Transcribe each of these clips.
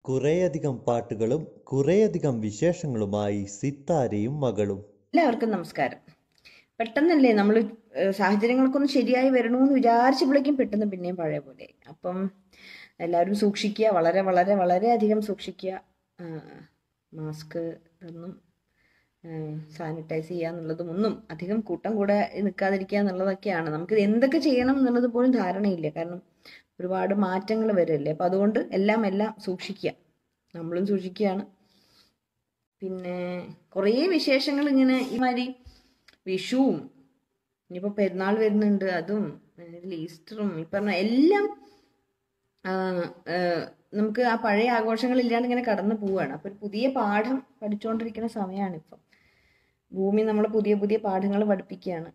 കുറേയധികം പാട്ടുകളും കുറേയധികം വിശേഷങ്ങളുമായി സിത്താരയും മകളും എല്ലാവർക്കും നമസ്കാരം പെട്ടെന്നല്ലേ നമ്മൾ സാഹചര്യങ്ങൾക്കൊന്ന് ശരിയായി വരണമെന്ന് വിചാരിച്ചപ്പോഴേക്കും പെട്ടെന്ന് പിന്നെയും പഴയ പോലെ അപ്പം എല്ലാവരും സൂക്ഷിക്കുക വളരെ വളരെ വളരെ അധികം സൂക്ഷിക്കുക മാസ്ക് ഇതൊന്നും സാനിറ്റൈസ് ചെയ്യുക എന്നുള്ളതും ഒന്നും അധികം കൂട്ടം കൂടെ നിൽക്കാതിരിക്കുക എന്നുള്ളതൊക്കെയാണ് നമുക്ക് എന്തൊക്കെ ചെയ്യണം എന്നുള്ളത് പോലും ധാരണയില്ല കാരണം ഒരുപാട് മാറ്റങ്ങൾ വരല്ലേ അപ്പം അതുകൊണ്ട് എല്ലാം എല്ലാം സൂക്ഷിക്കുക നമ്മളും സൂക്ഷിക്കുകയാണ് പിന്നെ കുറേ വിശേഷങ്ങൾ ഇങ്ങനെ ഇമാതിരി വിഷുവും ഇനിയിപ്പോൾ പെരുന്നാൾ വരുന്നുണ്ട് അതും അതിൽ ഈസ്റ്ററും ഈ പറഞ്ഞ എല്ലാം ആ, ആ, നമുക്ക് ആ പഴയ ആഘോഷങ്ങളില്ലാണ്ട് ഇങ്ങനെ കടന്നു പോവുകയാണ് അപ്പോൾ ഒരു പുതിയ പാഠം പഠിച്ചുകൊണ്ടിരിക്കുന്ന സമയമാണ് ഇപ്പം ഭൂമി നമ്മളെ പുതിയ പുതിയ പാഠങ്ങൾ പഠിപ്പിക്കുകയാണ്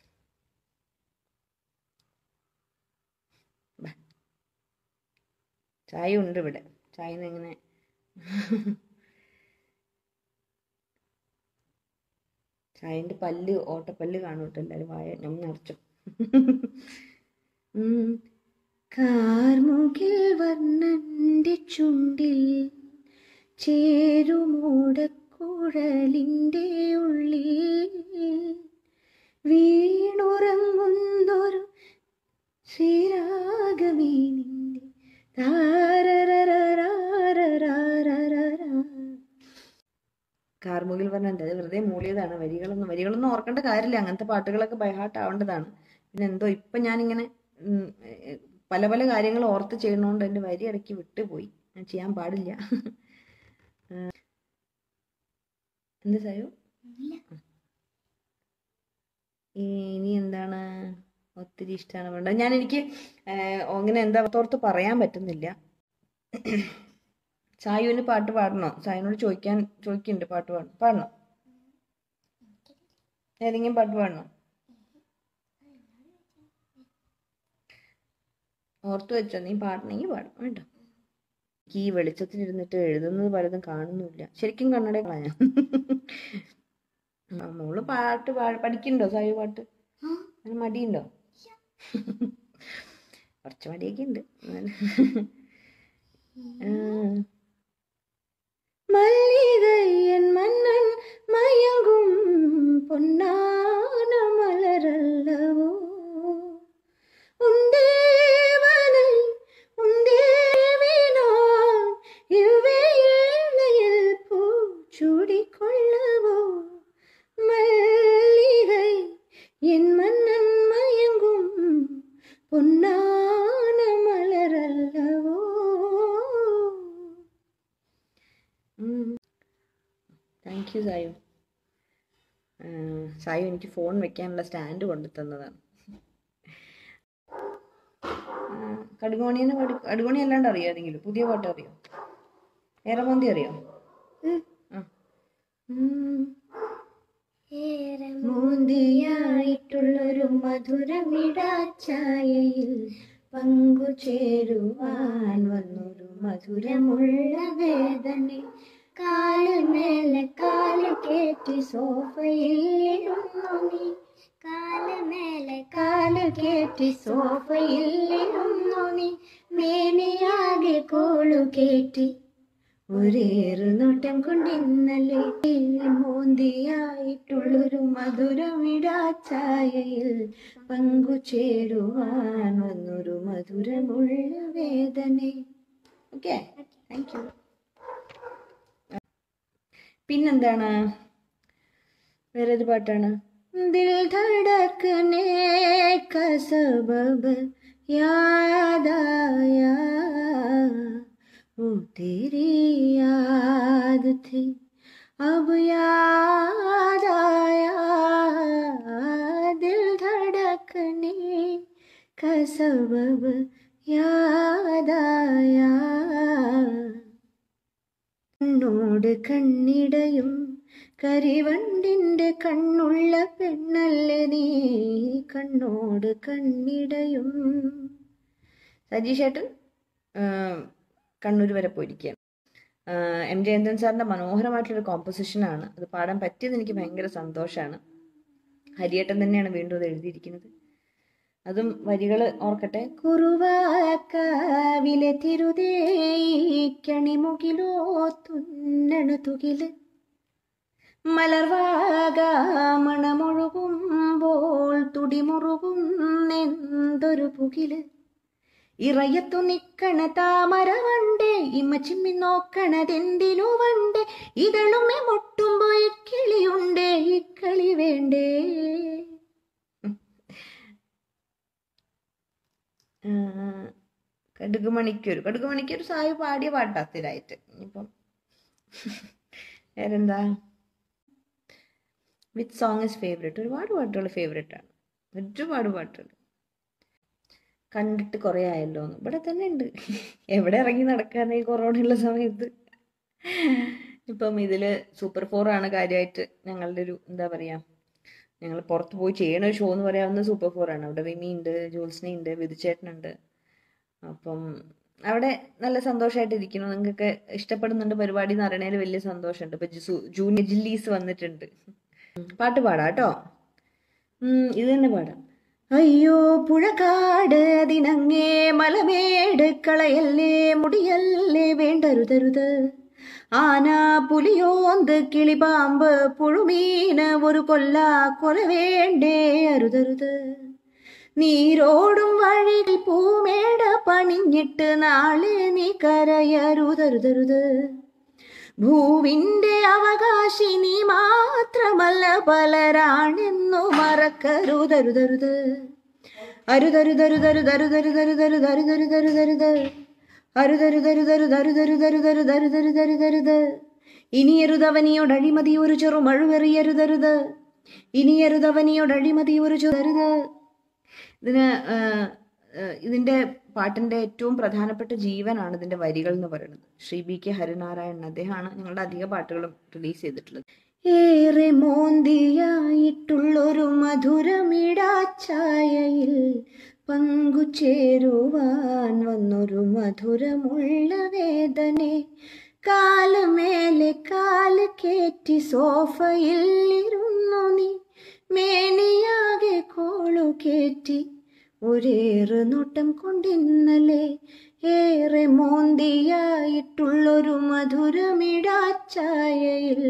ബാ. ചായ ഉണ്ട് ഇവിടെ ചായ ഇങ്ങനെ ചായന്റെ പല്ല് ഓട്ടപ്പല്ല് കാണും കേട്ടോ എല്ലാവരും വായ ഞാൻ നിറച്ചു ഉം. കാർമുകിൽ വർണ്ണന്റെ ചുണ്ടിൽ ചേരുമൂടക്കുഴലിൻ്റെ ഉള്ളിൽ വീണുറങ്ങുന്നൊരു ശ്രീരാഗമേ നിന്റെ താരരരരാരരാരരാ കാർമുകിൽ പറഞ്ഞിട്ട് അത് വെറുതെ മൂളിയതാണ് വരികളൊന്നും വരികളൊന്നും ഓർക്കേണ്ട കാര്യമില്ല അങ്ങനത്തെ പാട്ടുകളൊക്കെ ബൈഹാർട്ട് ആവേണ്ടതാണ് പിന്നെ എന്തോ ഇപ്പൊ ഞാനിങ്ങനെ ഉം, ഏ, പല പല കാര്യങ്ങൾ ഓർത്ത് ചെയ്യണോണ്ട് എൻ്റെ വരി ഇടയ്ക്ക് വിട്ടുപോയി ഞാൻ ചെയ്യാൻ പാടില്ല ആ. എന്താ സായോ ഇനി എന്താണ് ഒത്തിരി ഇഷ്ടമാണ് വേണ്ടത് ഞാൻ എനിക്ക് ഏ, അങ്ങനെ എന്താ ഓർത്ത് പറയാൻ പറ്റുന്നില്ല സായുവിന് പാട്ട് പാടണോ സായുവിനോട് ചോദിക്കാൻ ചോദിക്കുന്നുണ്ട് പാട്ട് പാടണം പാടണോ ഏതെങ്കിലും പാട്ട് പാടണോ ഓർത്തു വെച്ചോ നീ പാടണമെങ്കിൽ പാടും കേട്ടോ എനിക്ക് ഈ വെളിച്ചത്തിലിരുന്നിട്ട് എഴുതുന്നത് പലതും കാണുന്നില്ല ശരിക്കും കണ്ണട കളഞ്ഞ മോള് പാട്ട് പാ- പഠിക്കണ്ടോ സായു പാട്ട് അങ്ങനെ മടിയുണ്ടോ കുറച്ച് മടിയൊക്കെ ഉണ്ട് എന്നാലും. ആ. മല്ലികയൻ മന്നൻ മയങ്ങും പൊന്നാന മലരല്ലവോ ഉണ്ടേവനിൽ ഉണ്ടേവിനാൻ ഇവ്വേളയിൽ പൂച്ചൂടിക്കൊള്ളവോ മല്ലികை என் மன்னன் மயங்கும் பொன்னான மலரல்லவோ താങ്ക് യു സായു ആ, സായു എനിക്ക് ഫോൺ വെക്കാനുള്ള സ്റ്റാൻഡ് കൊണ്ടു തന്നതാണ് ആ, കടുകോണിയെന്ന് പാടി കടുകോണി അല്ലാണ്ട് അറിയോ ഏതെങ്കിലും പുതിയ പാട്ട് അറിയോ ഏറമോന്തി അറിയോ ആ. ഉം. മോന്തിയായിട്ടുള്ളൊരു മധുരമിടാച്ചായയിൽ പങ്കുചേരുവാൻ വന്നൊരു മധുരമുള്ള വേദന കാല് മേലെ കാല് കേറ്റി സോഫയിൽ ഇരുന്നു നീ കാല് മേലെ കാല് കേറ്റി സോഫയിൽ ഇരുന്നു നീ മേനിയാകെ കോളു കേറ്റി ഒരേറു നോട്ടം കൊണ്ടിന്നലെ മോന്തിയായിട്ടുള്ളൊരു മധുരമിടാച്ചായയിൽ പങ്കുചേരുവാൻ വന്നൊരു മധുരമുള്ള വേദന ഓക്കെ താങ്ക് യു പിന്നെന്താണ് വേറെ ഏത് പാട്ടാണ് ദിൽ ധടക്കനെ കസബബ് യാദായാ वो तेरी याद थी अब याद आया दिल धड़कने का सबब याद आया കണ്ണോട് കണ്ണിടയും കരിവണ്ടിൻ്റെ കണ്ണുള്ള പെണ്ണല്ലേ നീ കണ്ണോട് കണ്ണിടയും സജീഷേട്ടൻ കണ്ണൂർ വരെ പോയിരിക്കുകയാണ് ആഹ് എം ജയന്തൻ സാറിൻ്റെ മനോഹരമായിട്ടുള്ളൊരു കോമ്പസിഷനാണ് അത് പാടാൻ പറ്റിയത് എനിക്ക് ഭയങ്കര സന്തോഷമാണ് ഹരിയേട്ടൻ തന്നെയാണ് വീണ്ടും അത് എഴുതിയിരിക്കുന്നത് അതും വരികൾ ഓർക്കട്ടെ കുറുവാക്കാവിലെ തിരുതേക്കണിമുകിലോ തുന്നണ തുകില് മലർവാഗമണമൊഴുകുമ്പോൾ തുടിമുറുകും എന്തൊരു പുകില് ഇറയത്തു നിക്കണ താമര വണ്ടേ ഇമ്മ ചിമ്മി നോക്കണതെന്തിനു വണ്ടേ ഇതളുമെ മുട്ടുമ്പോ ഇക്കിളിയുണ്ടേ ഇക്കളി വേണ്ടേ ആ, കടുകുമണിക്കൊരു കടുകുമണിക്കൊരു സായി പാടിയ പാട്ടാ സ്ഥിരമായിട്ട് ഇനിയിപ്പം വേറെന്താ വിത്ത് സോങ് ഇസ് ഫേവറേറ്റ് ഒരുപാട് പാട്ടുകൾ ഫേവറേറ്റ് ആണ് ഒരുപാട് പാട്ടുകൾ കണ്ടിട്ട് കുറേ ആയല്ലോ എന്ന് ഇവിടെ തന്നെ ഉണ്ട് എവിടെ ഇറങ്ങി നടക്കാനായി കൊറോണ ഉള്ള സമയത്ത് ഇപ്പം ഇതിൽ സൂപ്പർ ഫോർ ആണ് കാര്യമായിട്ട് ഞങ്ങളുടെ ഒരു എന്താ പറയുക ഞങ്ങൾ പുറത്ത് പോയി ചെയ്യണ ഒരു ഷോ എന്ന് പറയാവുന്ന സൂപ്പർ ഫോർ ആണ് അവിടെ റിമി ഉണ്ട് ജോത്സ്നി ഉണ്ട് വിധുചേട്ടനുണ്ട് അപ്പം അവിടെ നല്ല സന്തോഷമായിട്ട് ഇരിക്കുന്നു നിങ്ങൾക്കൊക്കെ ഇഷ്ടപ്പെടുന്നുണ്ട് പരിപാടി എന്ന് അറിയണതിൽ വലിയ സന്തോഷമുണ്ട് ഇപ്പൊ ജു- ജൂനിയർ ജില്ലീസ് വന്നിട്ടുണ്ട് പാട്ട് പാടാം കേട്ടോ ഉം, ഇത് തന്നെ പാടാം അയ്യോ പുഴക്കാട് അതിനങ്ങേ മലമേട് കളയല്ലേ മുടിയല്ലേ വേണ്ടരുതരുത് ആന പുലിയോന്ത് കിളിപാമ്പ് പുഴുമീന് ഒരു കൊല്ല കൊല വേണ്ടേ അരുതരുത് നീരോടും വഴിയിൽ പൂമേട പണിഞ്ഞിട്ട് നാളെ നീ കരയരുതരുതരുത് ഭൂവിന്റെ അവകാശി നീ മാത്രമല്ല പലരാണെന്നു മറക്കരുതരുതരുത് അരുതരുതരുതരുതരുതരുതരുതരുതരുതരുതരുതരുതരുതരുതരുത് അരുതരുതരുതരുതരുതരുതരുതരുതരുതരുതരുതരുത് ഇനിയരുതവനിയോട് അഴിമതി ഒരു ചെറു മഴുവെറിയരുതരുത് ഇനിയരുതവനിയോട് അഴിമതി ഒരു ചെറുതരുത് ഇതിന് ആ, ആ, ഇതിന്റെ പാട്ടിന്റെ ഏറ്റവും പ്രധാനപ്പെട്ട ജീവനാണ് ഇതിന്റെ വരികൾ എന്ന് പറയുന്നത് ശ്രീ ബി കെ ഹരിനാരായണൻ അദ്ദേഹമാണ് ഞങ്ങളുടെ അധിക പാട്ടുകളും റിലീസ് ചെയ്തിട്ടുള്ളത് ഏറെ മോന്തിയായിട്ടുള്ളൊരു മധുരമിടാച്ചായയിൽ പങ്കുചേരുവാൻ വന്നൊരു മധുരമുള്ള വേദനെ കാലുമേലെ കാല് കേറ്റി സോഫയിൽ ഇരുന്നു നീ മേനിയാകെ കോളു കേറ്റി ഒരേറെ നോട്ടം കൊണ്ടിന്നലെ ഏറെ മോന്തിയായിട്ടുള്ളൊരു മധുരമിടാച്ചായയിൽ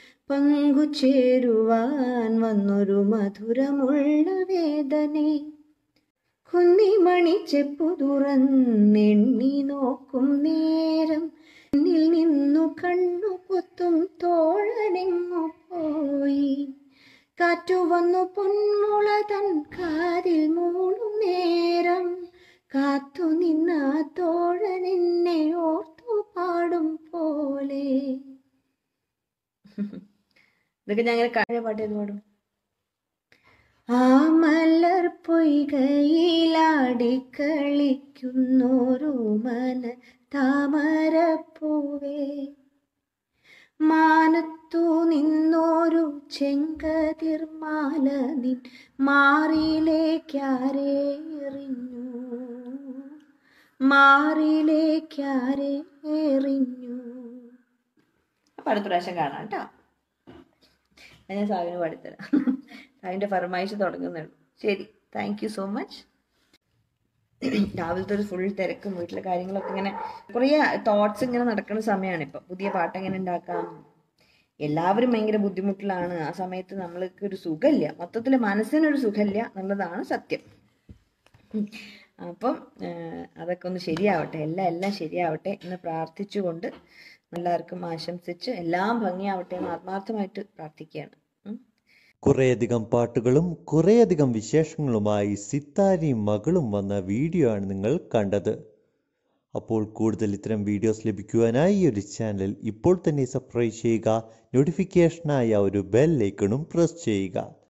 പങ്കുചേരുവാൻ വന്നൊരു മധുരമുള്ള വേദനെ കുന്നിമണി ചെപ്പു തുറന്നെണ്ണി നോക്കും നേരം എന്നിൽ നിന്നു കണ്ണു പൊത്തും തോഴനെങ്ങു പോയി കാറ്റു വന്നു പൊന്മുള തൻ കാതിൽ മൂളും നേരം കാത്തു നിന്ന തോഴൻ എന്നെ ഓർത്തു പാടും പോലെ ഇതൊക്കെ ഞാൻ അങ്ങനെ കഴിഞ്ഞ പാട്ട് ഏത് പാടും ആ മലർ പൊയ്കയിലാടി കളിക്കുന്നോരു മന താമരപ്പൂവേ മാനത്തു നിന്നോരു ചെങ്കതിർമാല നിൻ മാറിയിലേക്കാരെ എറിഞ്ഞു മാറിയിലേക്കാരെ എറിഞ്ഞു അപ്പൊ അടുത്ത പ്രാവശ്യം കാണാം കേട്ടോ അത് ഞാൻ സാവിന് പാടിത്തരാം സാവിൻ്റെ ഫർമായിച്ച് തുടങ്ങുന്നുള്ളൂ ശരി താങ്ക് യു സോ മച്ച് രാവിലത്തെ ഒരു ഫുൾ തിരക്കും വീട്ടിലെ കാര്യങ്ങളൊക്കെ ഇങ്ങനെ കുറേ തോട്ട്സ് ഇങ്ങനെ നടക്കുന്ന സമയമാണ് ഇപ്പം പുതിയ പാട്ട് എങ്ങനെ ഉണ്ടാക്കാം എല്ലാവരും ഭയങ്കര ബുദ്ധിമുട്ടിലാണ് ആ സമയത്ത് നമ്മൾക്ക് ഒരു സുഖമില്ല മൊത്തത്തിൽ മനസ്സിനൊരു സുഖമില്ല എന്നുള്ളതാണ് സത്യം ഉം. അപ്പം ആ, അതൊക്കെ ഒന്ന് ശരിയാവട്ടെ എല്ലാം എല്ലാം ശരിയാവട്ടെ എന്ന് പ്രാർത്ഥിച്ചുകൊണ്ട് എല്ലാവർക്കും ആശംസിച്ച് എല്ലാം ഭംഗിയാവട്ടെ എന്ന് ആത്മാർത്ഥമായിട്ട് പ്രാർത്ഥിക്കുകയാണ് ഉം. കുറേയധികം പാട്ടുകളും കുറേയധികം വിശേഷങ്ങളുമായി സിത്താരിയും മകളും വന്ന വീഡിയോ ആണ് നിങ്ങൾ കണ്ടത് അപ്പോൾ കൂടുതൽ ഇത്തരം വീഡിയോസ് ലഭിക്കുവാനായി ഈ ഒരു ചാനൽ ഇപ്പോൾ തന്നെ സബ്സ്ക്രൈബ് ചെയ്യുക നോട്ടിഫിക്കേഷനായി ആ ഒരു ബെൽ ഐക്കണും പ്രസ് ചെയ്യുക